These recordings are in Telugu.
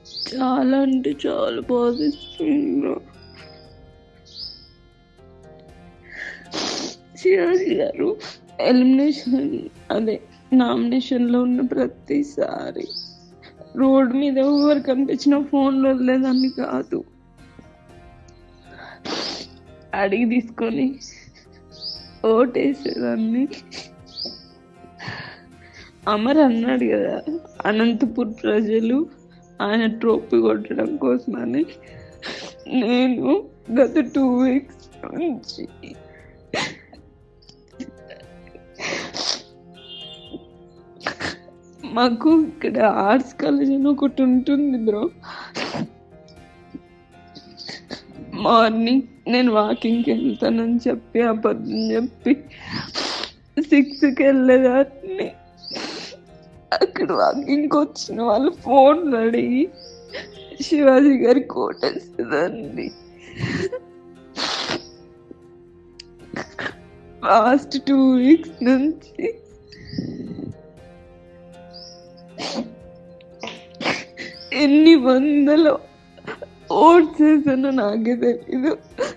చాలా అంటే చాలా బాధిస్తుంది బ్రో శివాజీ గారు ఎలిమినేషన్ అదే నామినేషన్లో ఉన్న ప్రతిసారి రోడ్ మీద ఎవరు కనిపించిన ఫోన్లో వదిలేదాన్ని కాదు అడిగి తీసుకొని ఓటేసేదాన్ని అమర్ అన్నాడు కదా అనంతపూర్ ప్రజలు ఆయన ట్రోఫీ కొట్టడం కోసమని నేను గత టూ వీక్స్ నుంచి మాకు ఇక్కడ ఆర్ట్స్ కాలేజ్ అని ఒకటి ఉంటుంది బ్రో మార్నింగ్ నేను వాకింగ్కి వెళ్తానని చెప్పి అబద్ధం చెప్పి సిక్స్కి వెళ్ళేదాన్ని అక్కడ వాకింగ్కి వచ్చిన వాళ్ళు ఫోన్ అడిగి శివాజీ గారి కోటేస్తుందండి లాస్ట్ టూ వీక్స్ నుంచి ఎన్ని వందల ఓట్స్ వేసానో నాకే తెలీదు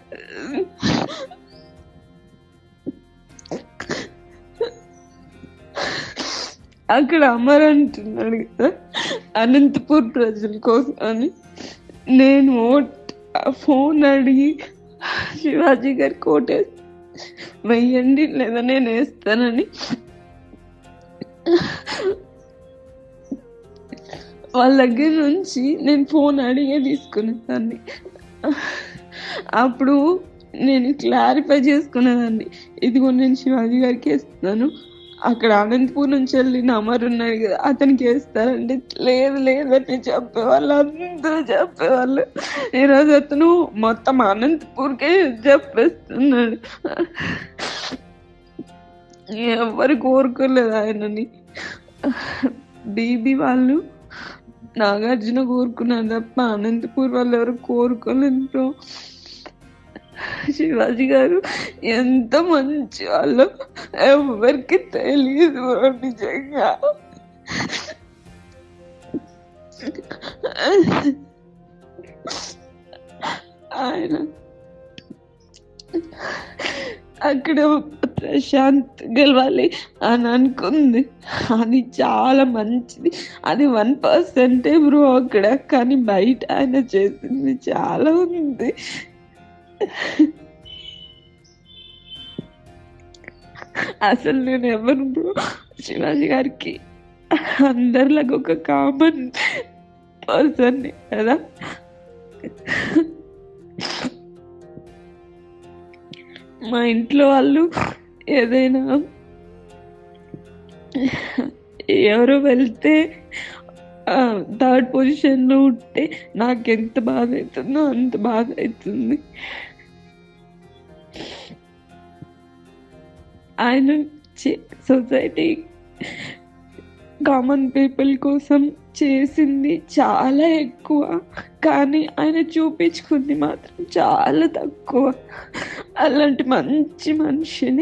అక్కడ అమర్ అంటున్నాడు కదా అనంతపూర్ ప్రజల కోసం అని నేను ఓట్ ఫోన్ అడిగి శివాజీ గారి కోటే వెయ్యండి లేదా నేను వేస్తానని వాళ్ళ దగ్గర నుంచి నేను ఫోన్ అడిగే తీసుకునేదాన్ని అప్పుడు నేను క్లారిఫై చేసుకునేదాన్ని ఇదిగో నేను శివాజీ గారికి వేస్తున్నాను అక్కడ అనంతపూర్ నుంచి వెళ్ళిన అమర్ ఉన్నాడు కదా అతనికి వేస్తారంటే లేదు లేదని చెప్పేవాళ్ళు అందరూ చెప్పేవాళ్ళు ఈరోజు అతను మొత్తం అనంతపూర్కే చెప్పేస్తున్నాడు ఎవరు కోరుకోలేదు ఆయనని బీబీ వాళ్ళు నాగార్జున కోరుకున్నారు తప్ప అనంతపూర్ వాళ్ళు ఎవరు కోరుకోలేదు బ్రో శివాజీ గారు ఎంత మంచి వాళ్ళు ఎవరికి తెలియదు బ్రో నిజంగా ఆయన అక్కడ ప్రశాంత్ గెలవాలి అని అనుకుంది అది చాలా మంచిది అది వన్ పర్సెంటే బ్రో అక్కడ కానీ బయట ఆయన చేసింది చాలా ఉంది అసలు నేను ఎవరు బ్రో శివాజీ గారికి అందరిలాగా ఒక కామన్ పర్సన్ కదా మా ఇంట్లో వాళ్ళు ఏదైనా ఎవరు వెళ్తే థర్డ్ పొజిషన్లో ఉంటే నాకు ఎంత బాధ అవుతుందో అంత బాధ అవుతుంది ఆయన సొసైటీ కామన్ పీపుల్ కోసం చేసింది చాలా ఎక్కువ కానీ ఆయన చూపించుకుంది మాత్రం చాలా తక్కువ అలాంటి మంచి మనిషిని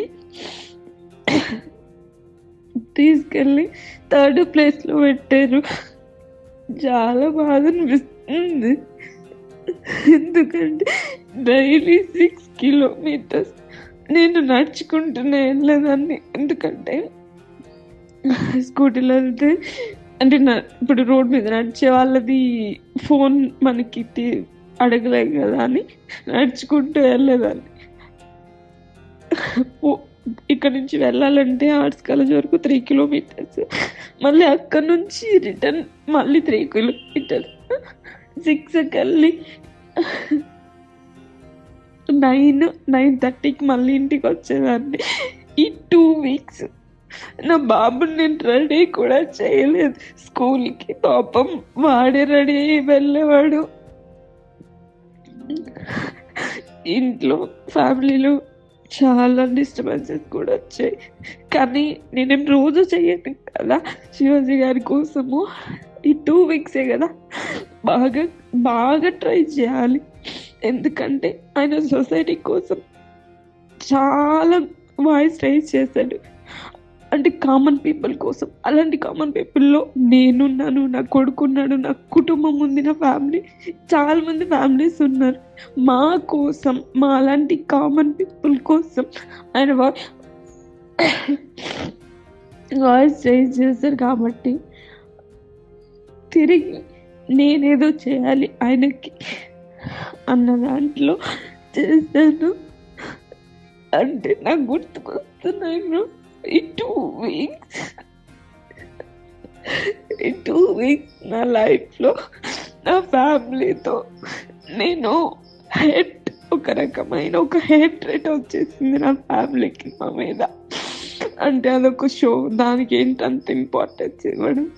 తీసుకెళ్ళి థర్డ్ ప్లేస్లో పెట్టారు చాలా బాధ అనిపిస్తుంది ఎందుకంటే డైలీ సిక్స్ కిలోమీటర్స్ నేను నడుచుకుంటూనే వెళ్ళేదాన్ని ఎందుకంటే స్కూటీలో వెళ్తే అంటే నా ఇప్పుడు రోడ్ మీద నడిచే వాళ్ళది ఫోన్ మనకి తీ- అడగలేం కదా అని నడుచుకుంటూ వెళ్ళేదాన్ని ఓ- ఇక్కడ నుంచి వెళ్ళాలంటే ఆర్ట్స్ కాలేజ్ వరకు త్రీ కిలోమీటర్స్ మళ్ళీ అక్కడ నుంచి రిటర్న్ మళ్ళీ త్రీ కిలోమీటర్స్ సిక్స్కి వెళ్ళి నైన్ నైన్ థర్టీకి మళ్ళీ ఇంటికి వచ్చేదాన్ని ఈ టూ వీక్స్ నా బాబుని నేను రెడీ కూడా చేయలేదు స్కూల్కి పాపం వాడే రెడీ అయ్యి వెళ్ళేవాడు ఇంట్లో ఫ్యామిలీలో చాలా డిస్టర్బెన్సెస్ కూడా వచ్చాయి కానీ నేనేం రోజు చెయ్యను కదా శివాజీ గారి కోసము ఈ టూ వీక్సే కదా బాగా బాగా ట్రై చేయాలి ఎందుకంటే ఆయన సొసైటీ కోసం చాలా వాయిస్ రైజ్ చేశాడు అంటే కామన్ పీపుల్ కోసం అలాంటి కామన్ పీపుల్లో నేనున్నాను నా కొడుకున్నాడు నా కుటుంబం ఉంది నా ఫ్యామిలీ చాలా మంది ఫ్యామిలీస్ ఉన్నారు మా కోసం మా అలాంటి కామన్ పీపుల్ కోసం ఆయన వాయిస్ రైజ్ చేశారు కాబట్టి తిరిగి నేనేదో చేయాలి ఆయనకి అన్న దాంట్లో చేశాను అంటే నాకు గుర్తుకొస్తున్నాయి బ్రో ఈ టూ వీక్స్ ఈ టూ వీక్స్ నా లైఫ్లో నా ఫ్యామిలీతో నేను హెట్ ఒక రకమైన ఒక హెట్ రేట్ వచ్చేసింది నా ఫ్యామిలీకి మా మీద అంటే అదొక షో దానికి ఏంటంత ఇంపార్టెన్స్ ఇవ్వడం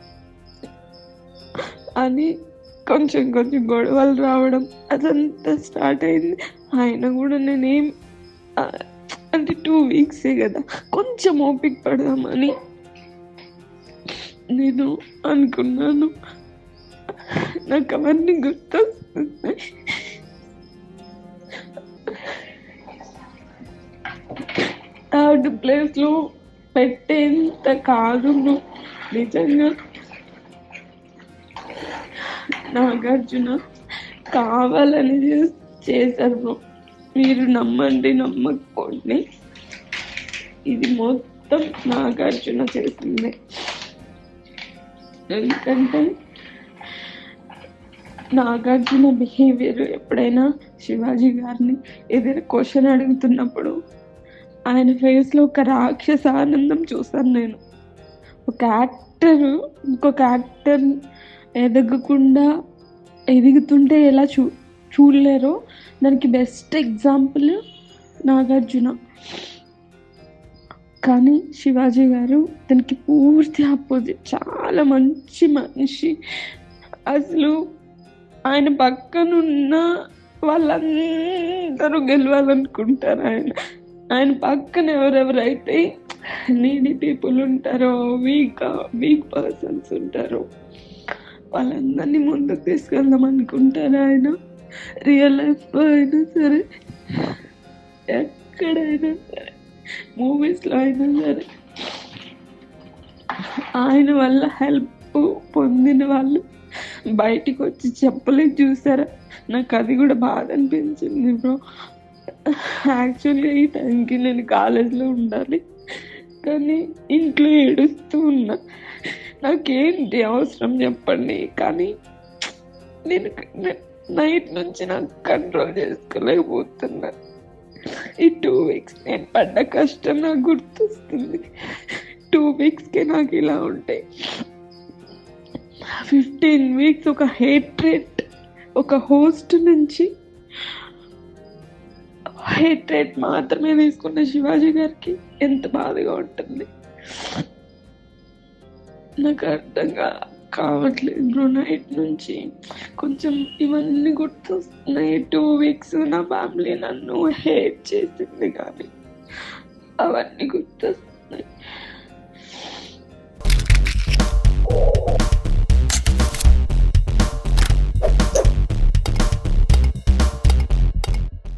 అని కొంచెం కొంచెం గొడవలు రావడం అదంతా స్టార్ట్ అయింది ఆయన కూడా నేనేం ఆ, అంటే టూ వీక్సే కదా కొంచెం ఓపిక పడదామని నేను అనుకున్నాను నాకు అవన్నీ గుర్తొస్తున్నాయి థర్డ్ ప్లేస్లో పెట్టేంత కాదు నువ్వు నిజంగా నాగార్జున కావాలని చేస్- చేశారు బ్రో మీరు నమ్మండి నమ్మకపోండి ఇది మొత్తం నాగార్జున చేసిందే ఎందుకంటే నాగార్జున బిహేవియర్ ఎప్పుడైనా శివాజీ గారిని ఏదైనా క్వశ్చన్ అడుగుతున్నప్పుడు ఆయన ఫేస్లో ఒక రాక్షస ఆనందం చూసాను నేను ఒక యాక్టర్ ఇంకొక యాక్టర్ ఎదగకుండా ఎదుగుతుంటే ఎలా చూ చూడలేరో దానికి బెస్ట్ ఎగ్జాంపుల్ నాగార్జున కానీ శివాజీ గారు దానికి పూర్తి ఆపోజిట్ చాలా మంచి మనిషి అసలు ఆయన పక్కనున్న వాళ్ళందరూ గెలవాలనుకుంటారు ఆయన ఆయన పక్కన ఎవరెవరైతే నీడి పీపుల్ ఉంటారో వీక్ వీక్ పర్సన్స్ ఉంటారో వాళ్ళందరినీ ముందుకు తీసుకెళ్దాం అనుకుంటారు ఆయన రియల్ లైఫ్లో అయినా సరే ఎక్కడైనా సరే మూవీస్లో అయినా సరే ఆయన వల్ల హెల్ప్ పొందిన వాళ్ళు బయటికి వచ్చి చెప్పలేదు చూసారా నాకు అది కూడా బాధ అనిపించింది బ్రో యాక్చువల్గా ఈ టైంకి నేను కాలేజ్లో ఉండాలి కానీ ఇంట్లో ఏడుస్తూ ఉన్నా నాకేంటి అవసరం చెప్పండి కానీ నేను నైట్ నుంచి నాకు కంట్రోల్ చేసుకోలేకపోతున్నా ఈ టూ వీక్స్ నేను పడ్డ కష్టం నాకు గుర్తొస్తుంది టూ వీక్స్కే నాకు ఇలా ఉంటాయి ఫిఫ్టీన్ వీక్స్ ఒక హేట్రేట్ ఒక హోస్ట్ నుంచి హేట్రేట్ మాత్రమే తీసుకున్న శివాజీ గారికి ఎంత బాధగా ఉంటుంది నాకు అర్థం కా కావట్లేదు బ్రో నైట్ నుంచి కొంచెం ఇవన్నీ గుర్తొస్తున్నాయి టూ వీక్స్ నా ఫ్యామిలీ నన్ను హేట్ చేసింది కానీ అవన్నీ గుర్తొస్తున్నాయి